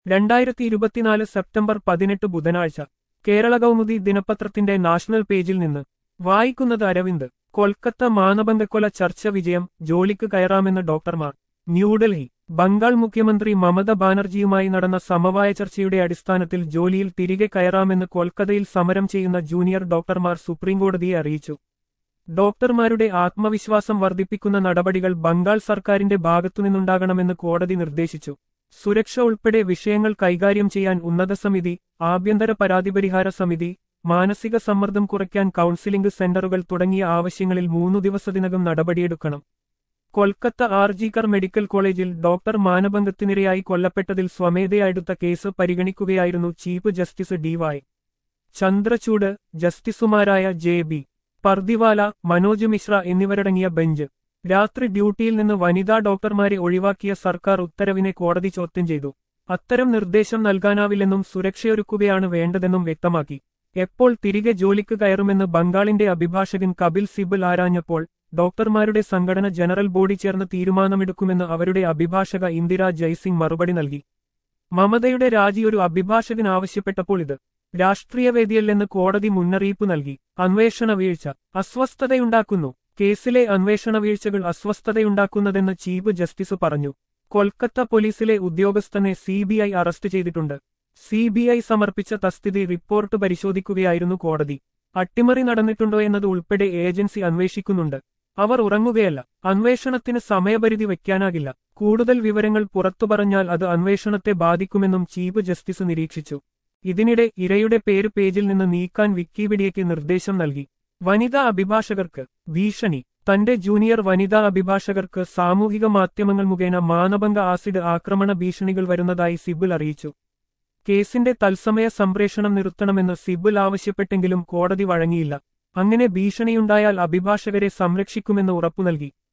രണ്ടായിരത്തി ഇരുപത്തിനാല് സെപ്റ്റംബർ പതിനെട്ട് ബുധനാഴ്ച കേരള കൗമുദി ദിനപത്രത്തിന്റെ നാഷണൽ പേജിൽ നിന്ന് വായിക്കുന്നത് അരവിന്ദ് കൊൽക്കത്ത മാനഭംഗക്കൊല ചർച്ച വിജയം ജോലിക്ക് കയറാമെന്ന് ഡോക്ടർമാർ ന്യൂഡൽഹി ബംഗാൾ മുഖ്യമന്ത്രി മമത ബാനർജിയുമായി നടന്ന സമവായ ചർച്ചയുടെ അടിസ്ഥാനത്തിൽ ജോലിയിൽ തിരികെ കയറാമെന്ന് കൊൽക്കത്തയിൽ സമരം ചെയ്യുന്ന ജൂനിയർ ഡോക്ടർമാർ സുപ്രീംകോടതിയെ അറിയിച്ചു ഡോക്ടർമാരുടെ ആത്മവിശ്വാസം വർദ്ധിപ്പിക്കുന്ന നടപടികൾ ബംഗാൾ സർക്കാരിന്റെ ഭാഗത്തുനിന്നുണ്ടാകണമെന്ന് കോടതി നിർദ്ദേശിച്ചു സുരക്ഷ ഉൾപ്പെടെ വിഷയങ്ങൾ കൈകാര്യം ചെയ്യാൻ ഉന്നത സമിതി ആഭ്യന്തര പരാതിപരിഹാര സമിതി മാനസിക സമ്മർദ്ദം കുറയ്ക്കാൻ കൗൺസിലിംഗ് സെന്ററുകൾ തുടങ്ങിയ ആവശ്യങ്ങളിൽ മൂന്നു ദിവസത്തിനകം നടപടിയെടുക്കണം കൊൽക്കത്ത ആർജിക്കർ മെഡിക്കൽ കോളേജിൽ ഡോക്ടർ മാനഭംഗത്തിനിരയായി കൊല്ലപ്പെട്ടതിൽ സ്വമേധയായെടുത്ത കേസ് പരിഗണിക്കുകയായിരുന്നു ചീഫ് ജസ്റ്റിസ് ഡിവായ് ചന്ദ്രചൂഡ് ജസ്റ്റിസുമാരായ ജെ ബി പർദിവാല മനോജ് മിശ്ര എന്നിവരടങ്ങിയ ബെഞ്ച് രാത്രി ഡ്യൂട്ടിയിൽ നിന്ന് വനിതാ ഡോക്ടർമാരെ ഒഴിവാക്കിയ സർക്കാർ ഉത്തരവിനെ കോടതി ചോദ്യം ചെയ്തു അത്തരം നിർദ്ദേശം നൽകാനാവില്ലെന്നും സുരക്ഷയൊരുക്കുകയാണ് വേണ്ടതെന്നും വ്യക്തമാക്കി എപ്പോൾ തിരികെ ജോലിക്ക് കയറുമെന്ന് ബംഗാളിന്റെ അഭിഭാഷകൻ കപിൽ സിബൽ ആരാഞ്ഞപ്പോൾ ഡോക്ടർമാരുടെ സംഘടന ജനറൽ ബോഡി ചേർന്ന് തീരുമാനമെടുക്കുമെന്ന് അവരുടെ അഭിഭാഷക ഇന്ദിര ജയ്സിംഗ് മറുപടി നൽകി മമതയുടെ രാജി ഒരു അഭിഭാഷകൻ ആവശ്യപ്പെട്ടപ്പോൾ ഇത് രാഷ്ട്രീയവേദിയല്ലെന്ന് കോടതി മുന്നറിയിപ്പ് നൽകി അന്വേഷണ വീഴ്ച അസ്വസ്ഥതയുണ്ടാക്കുന്നു കേസിലെ അന്വേഷണ വീഴ്ചകൾ അസ്വസ്ഥതയുണ്ടാക്കുന്നതെന്ന് ചീഫ് ജസ്റ്റിസ് പറഞ്ഞു കൊൽക്കത്ത പോലീസിലെ ഉദ്യോഗസ്ഥനെ സിബിഐ അറസ്റ്റ് ചെയ്തിട്ടുണ്ട് സിബിഐ സമർപ്പിച്ച തസ്തിതി റിപ്പോർട്ട് പരിശോധിക്കുകയായിരുന്നു കോടതി അട്ടിമറി നടന്നിട്ടുണ്ടോ എന്നത് ഉൾപ്പെടെ ഏജൻസി അന്വേഷിക്കുന്നുണ്ട് അവർ ഉറങ്ങുകയല്ല അന്വേഷണത്തിന് സമയപരിധി വയ്ക്കാനാകില്ല കൂടുതൽ വിവരങ്ങൾ പുറത്തു പറഞ്ഞാൽ അത് അന്വേഷണത്തെ ബാധിക്കുമെന്നും ചീഫ് ജസ്റ്റിസ് നിരീക്ഷിച്ചു ഇതിനിടെ ഇരയുടെ പേര് പേജിൽ നിന്ന് നീക്കാൻ വിക്കിപീഡിയയ്ക്ക് നിർദ്ദേശം നൽകി വനിതാ അഭിഭാഷകർക്ക് ഭീഷണി തന്റെ ജൂനിയർ വനിതാ അഭിഭാഷകർക്ക് സാമൂഹിക മാധ്യമങ്ങൾ മുഖേന മാനഭംഗ ആസിഡ് ആക്രമണ ഭീഷണികൾ വരുന്നതായി സിബിൽ അറിയിച്ചു കേസിന്റെ തത്സമയ സംപ്രേഷണം നിർത്തണമെന്ന് സിബിൽ ആവശ്യപ്പെട്ടെങ്കിലും കോടതി വഴങ്ങിയില്ല അങ്ങനെ ഭീഷണിയുണ്ടായാൽ അഭിഭാഷകരെ സംരക്ഷിക്കുമെന്ന് ഉറപ്പു നൽകി